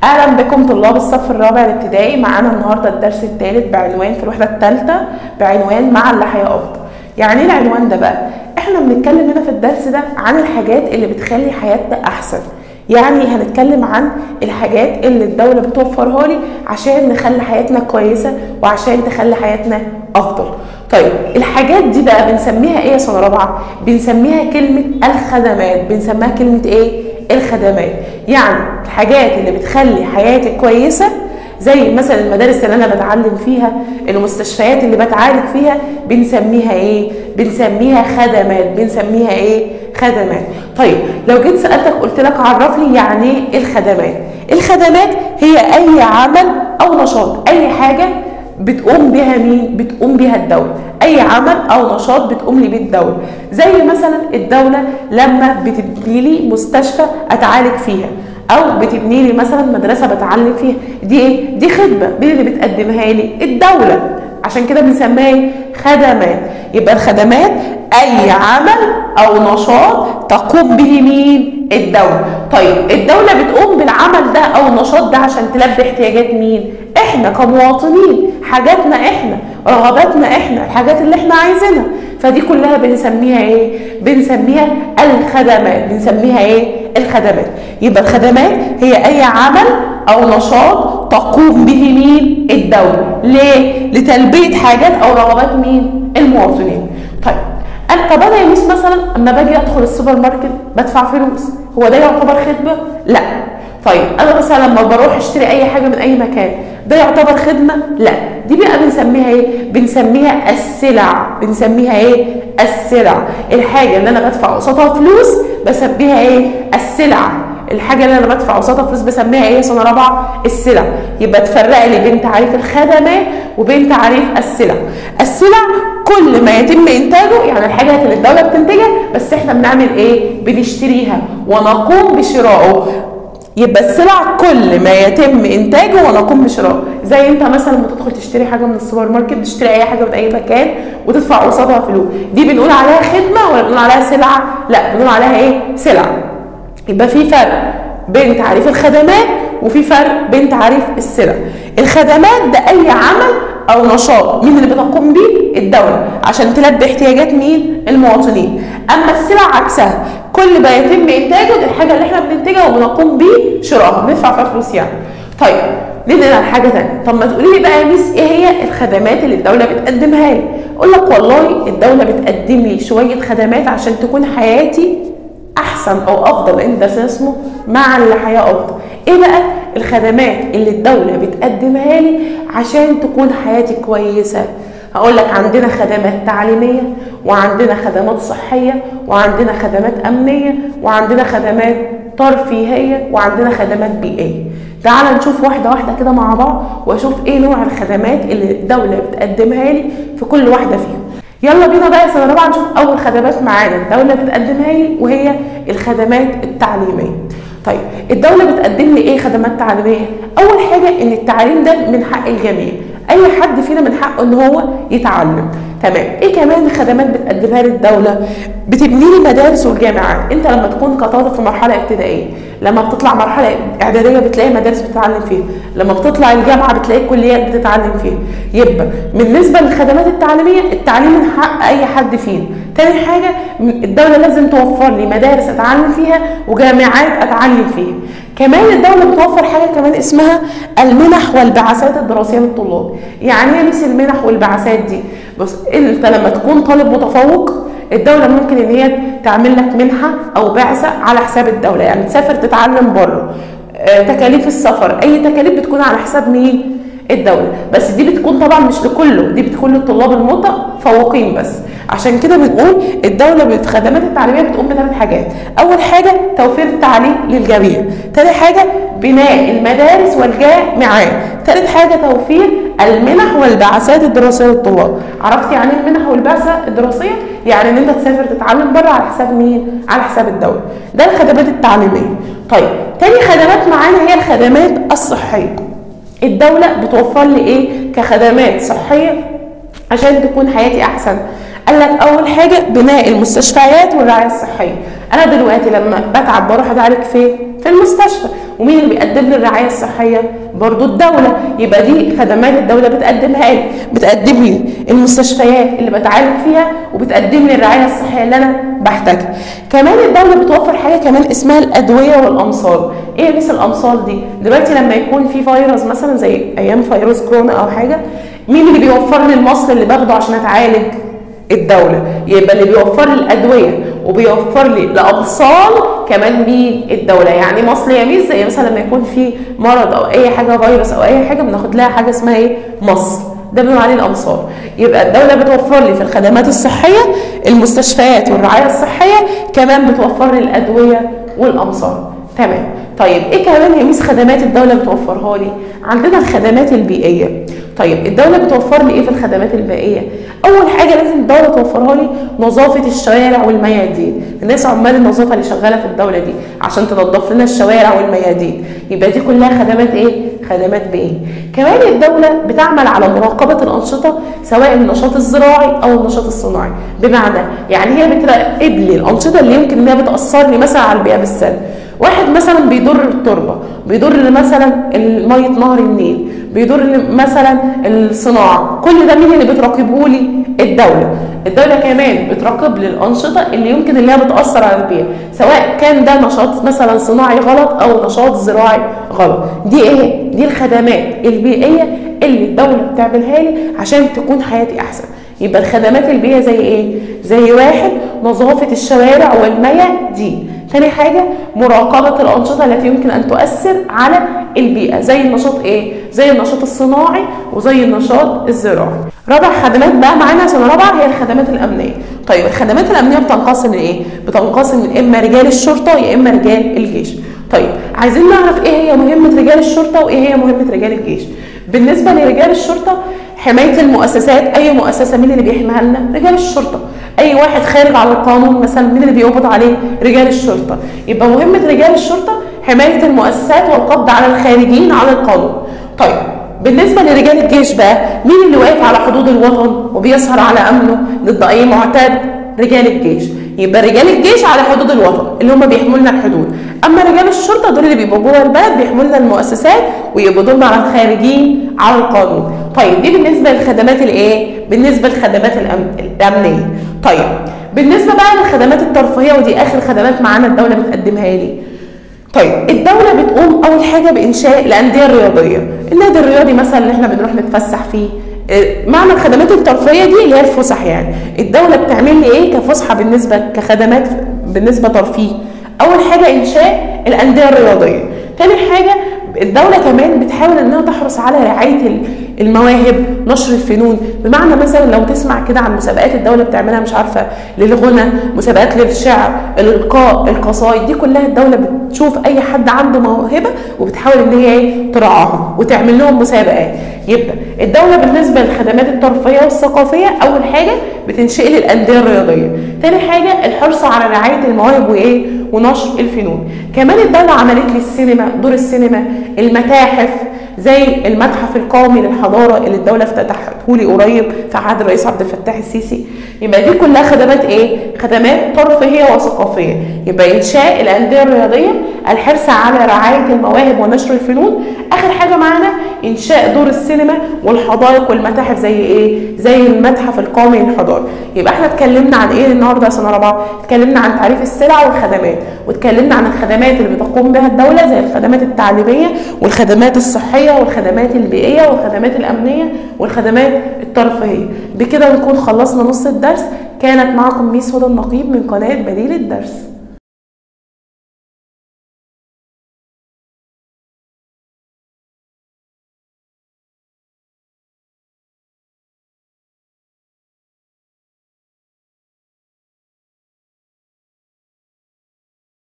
اهلا بكم طلاب الصف الرابع الابتدائي معانا النهارده الدرس الثالث بعنوان في الوحده الثالثه بعنوان مع اللي حياه افضل يعني ايه العنوان ده بقى احنا بنتكلم هنا في الدرس ده عن الحاجات اللي بتخلي حياتنا احسن يعني هنتكلم عن الحاجات اللي الدوله بتوفرها لي عشان نخلي حياتنا كويسه وعشان تخلي حياتنا افضل طيب الحاجات دي بقى بنسميها ايه يا سنه رابعه بنسميها كلمه الخدمات بنسميها كلمه ايه الخدمات يعني الحاجات اللي بتخلي حياتي كويسه زي مثلا المدارس اللي انا بتعلم فيها المستشفيات اللي بتعالج فيها بنسميها ايه بنسميها خدمات بنسميها ايه خدمات طيب لو جيت سالتك قلت لك عرف لي يعني ايه الخدمات الخدمات هي اي عمل او نشاط اي حاجه بتقوم بها مين بتقوم بها الدوله اي عمل او نشاط بتقوم لي بيه الدوله زي مثلا الدوله لما بتبني لي مستشفى اتعالج فيها او بتبني لي مثلا مدرسه بتعلم فيها دي ايه دي خدمه مين اللي بتقدمها لي الدوله عشان كده بنسميها ايه خدمات يبقى الخدمات اي عمل او نشاط تقوم به مين الدوله طيب الدوله بتقوم بالعمل ده او النشاط ده عشان تلبي احتياجات مين احنا كمواطنين حاجاتنا احنا رغباتنا احنا الحاجات اللي احنا عايزينها فدي كلها بنسميها ايه بنسميها الخدمات بنسميها ايه الخدمات يبقى الخدمات هي اي عمل او نشاط تقوم به مين الدوله ليه لتلبيه حاجات او رغبات مين المواطنين طيب انا طب انا يا ميس مثلا اما باجي ادخل السوبر ماركت بدفع فلوس هو ده يعتبر خدمه لا طيب انا مثلا لما بروح اشتري اي حاجه من اي مكان ده يعتبر خدمه لا دي بقى بنسميها ايه بنسميها السلع بنسميها ايه السلع الحاجه اللي انا بدفع قصادها فلوس بسميها ايه السلع الحاجه اللي انا بدفع قصادها فلوس بسميها ايه سنه رابعه السلع يبقى تفرق لي بين تعريف الخدمات وبين تعريف السلع السلع كل ما يتم انتاجه يعني الحاجات اللي الدوله بتنتجها بس احنا بنعمل ايه بنشتريها ونقوم بشرائه يبقى السلع كل ما يتم انتاجه ونقوم بشرائه زي انت مثلا لما تدخل تشتري حاجه من السوبر ماركت تشتري اي حاجه من اي مكان وتدفع قصادها فلوس دي بنقول عليها خدمه ولا بنقول عليها سلعه لا بنقول عليها ايه سلع يبقى في فرق بين تعريف الخدمات وفي فرق بين تعريف السلع الخدمات ده اي عمل او نشاط مين اللي بتقوم بيه الدوله عشان تلبي احتياجات مين المواطنين اما السلع عكسها كل ما يتم انتاجه دي الحاجه اللي احنا بننتجها وبنقوم بيه شرائها بندفع فيها فلوس يعني طيب ننقل على حاجه ثانيه طب ما تقولي لي بقى يا ميس ايه هي الخدمات اللي الدوله بتقدمها لي اقول لك والله الدوله بتقدم لي شويه خدمات عشان تكون حياتي احسن او افضل لان ده اسمه مع الحياه افضل ايه بقى الخدمات اللي الدوله بتقدمها لي عشان تكون حياتي كويسه هقول لك عندنا خدمات تعليميه وعندنا خدمات صحيه وعندنا خدمات امنيه وعندنا خدمات ترفيهيه وعندنا خدمات بيئيه تعال نشوف واحده واحده كده مع بعض واشوف ايه نوع الخدمات اللي الدوله بتقدمها لي في كل واحده فيهم يلا بينا بقى يا سنه رابعه نشوف اول خدمات معانا الدوله بتقدمها لي وهي الخدمات التعليميه طيب الدوله بتقدم لي ايه خدمات تعليميه اول حاجه ان التعليم ده من حق الجميع اي حد فينا من حقه ان هو يتعلم تمام ايه كمان خدمات بتقدمها لي الدوله بتبني لي مدارس والجامعات انت لما تكون كطالب في مرحله ابتدائيه لما بتطلع مرحله اعداديه بتلاقي مدارس بتتعلم فيها لما بتطلع الجامعه بتلاقي كليات بتتعلم فيها يبقى بالنسبه للخدمات التعليميه التعليم من حق اي حد فينا تاني حاجه الدوله لازم توفر لي مدارس اتعلم فيها وجامعات اتعلم فيها كمان الدولة بتوفر حاجة كمان اسمها المنح والبعثات الدراسية للطلاب يعني ايه مثل المنح والبعثات دي بص انت لما تكون طالب متفوق الدولة ممكن ان هي تعمل لك منحة او بعثة على حساب الدولة يعني تسافر تتعلم بره آه تكاليف السفر اي تكاليف بتكون على حساب مين الدولة بس دي بتكون طبعا مش لكله دي بتكون للطلاب المتفوقين بس عشان كده بنقول الدولة بالخدمات التعليمية بتقوم بثلاث حاجات أول حاجة توفير التعليم للجميع تاني حاجة بناء المدارس والجامعات تالت حاجة توفير المنح والبعثات الدراسية للطلاب عرفت يعني ايه المنح والبعثة الدراسية يعني ان انت تسافر تتعلم بره على حساب مين على حساب الدولة ده الخدمات التعليمية طيب تاني خدمات معانا هي الخدمات الصحية الدولة بتوفر لي ايه كخدمات صحية عشان تكون حياتي احسن قال لك اول حاجه بناء المستشفيات والرعايه الصحيه انا دلوقتي لما بتعب بروح اتعالج فين في المستشفى ومين اللي بيقدم لي الرعايه الصحيه برضو الدوله يبقى دي خدمات الدوله بتقدمها لي بتقدم لي المستشفيات اللي بتعالج فيها وبتقدم لي الرعايه الصحيه اللي انا بحتاجها كمان الدوله بتوفر حاجه كمان اسمها الادويه والامصال ايه مثل الامصال دي دلوقتي لما يكون في فيروس مثلا زي ايام فيروس كورونا او حاجه مين اللي بيوفر لي المصل اللي باخده عشان اتعالج الدولة يبقى اللي بيوفر لي الأدوية وبيوفر لي الأمصال كمان مين الدولة يعني مصل يميز زي مثلا لما يكون في مرض أو أي حاجة فيروس أو أي حاجة بناخد لها حاجة اسمها إيه مصل ده بنقول عليه الأمصال يبقى الدولة بتوفر لي في الخدمات الصحية المستشفيات والرعاية الصحية كمان بتوفر لي الأدوية والأمصال تمام طيب ايه كمان يا ميس خدمات الدوله بتوفرها لي عندنا الخدمات البيئيه طيب الدوله بتوفر لي ايه في الخدمات البيئيه اول حاجه لازم الدوله توفرها لي نظافه الشوارع والميادين الناس عمال النظافه اللي شغاله في الدوله دي عشان تنظف لنا الشوارع والميادين يبقى دي كلها خدمات ايه خدمات بيئيه كمان الدوله بتعمل على مراقبه الانشطه سواء النشاط الزراعي او النشاط الصناعي بمعنى يعني هي بتراقب لي الانشطه اللي يمكن انها بتاثر لي مثلا على البيئه بالسلب واحد مثلا بيضر التربه بيضر مثلا ميه نهر النيل بيضر مثلا الصناعه كل ده مين اللي بتراقبه لي الدوله الدوله كمان بتراقب لي الانشطه اللي يمكن اللي هي بتاثر على البيئه سواء كان ده نشاط مثلا صناعي غلط او نشاط زراعي غلط دي ايه دي الخدمات البيئيه اللي الدوله بتعملها لي عشان تكون حياتي احسن يبقى الخدمات البيئيه زي ايه زي واحد نظافه الشوارع والميادين تاني حاجة مراقبة الأنشطة التي يمكن أن تؤثر على البيئة زي النشاط إيه؟ زي النشاط الصناعي وزي النشاط الزراعي. رابع خدمات بقى معانا سنة رابعة هي الخدمات الأمنية. طيب الخدمات الأمنية بتنقسم لإيه؟ بتنقسم من إما رجال الشرطة يا إما رجال الجيش. طيب عايزين نعرف إيه هي مهمة رجال الشرطة وإيه هي مهمة رجال الجيش. بالنسبة لرجال الشرطة حماية المؤسسات أي مؤسسة مين اللي بيحميها لنا؟ رجال الشرطة. اي واحد خارج على القانون مثلا مين اللي بيقبض عليه رجال الشرطه يبقى مهمه رجال الشرطه حمايه المؤسسات والقبض على الخارجين على القانون طيب بالنسبه لرجال الجيش بقى مين اللي واقف على حدود الوطن وبيسهر على امنه ضد اي معتاد رجال الجيش يبقى رجال الجيش على حدود الوطن اللي هم بيحموا لنا الحدود اما رجال الشرطه دول اللي بيبقوا جوه البلد بيحموا لنا المؤسسات ويقبضوا لنا على الخارجين على القانون طيب دي بالنسبه للخدمات الايه بالنسبه للخدمات الامنيه طيب بالنسبه بقى للخدمات الترفيهيه ودي اخر خدمات معانا الدوله بتقدمها لي طيب الدوله بتقوم اول حاجه بانشاء الانديه الرياضيه النادي الرياضي مثلا اللي احنا بنروح نتفسح فيه معنى الخدمات الترفيهيه دي اللي هي الفسح يعني الدوله بتعمل لي ايه كفسحه بالنسبه كخدمات بالنسبه ترفيه اول حاجه انشاء الانديه الرياضيه تاني حاجه الدولة كمان بتحاول انها تحرص على رعاية المواهب نشر الفنون بمعنى مثلا لو تسمع كده عن مسابقات الدولة بتعملها مش عارفة للغنى مسابقات للشعر الإلقاء القصايد دي كلها الدولة بتشوف أي حد عنده موهبة وبتحاول إن هي ايه ترعاهم وتعمل لهم مسابقات يبقى الدولة بالنسبة للخدمات الترفيهية والثقافية أول حاجة بتنشئ لي الأندية الرياضية تاني حاجة الحرص على رعاية المواهب وإيه ونشر الفنون كمان الدولة عملت لي السينما دور السينما المتاحف زي المتحف القومي للحضارة اللي الدولة افتتحته لي قريب في عهد الرئيس عبد الفتاح السيسي يبقى دي كلها خدمات ايه؟ خدمات ترفيهية وثقافية يبقى إنشاء الأندية الرياضية الحرص على رعاية المواهب ونشر الفنون آخر حاجة معانا إنشاء دور السينما والحدائق والمتاحف زي ايه؟ زي المتحف القومي للحضارة يبقى احنا اتكلمنا عن ايه النهارده يا سنة رابعة؟ اتكلمنا عن تعريف السلع والخدمات واتكلمنا عن الخدمات اللي بتقوم بها الدولة زي الخدمات التعليمية والخدمات الصحية والخدمات البيئية والخدمات الأمنية والخدمات الترفيهية بكده نكون خلصنا نص الدرس كانت معكم ميس هدى النقيب من قناة بديل الدرس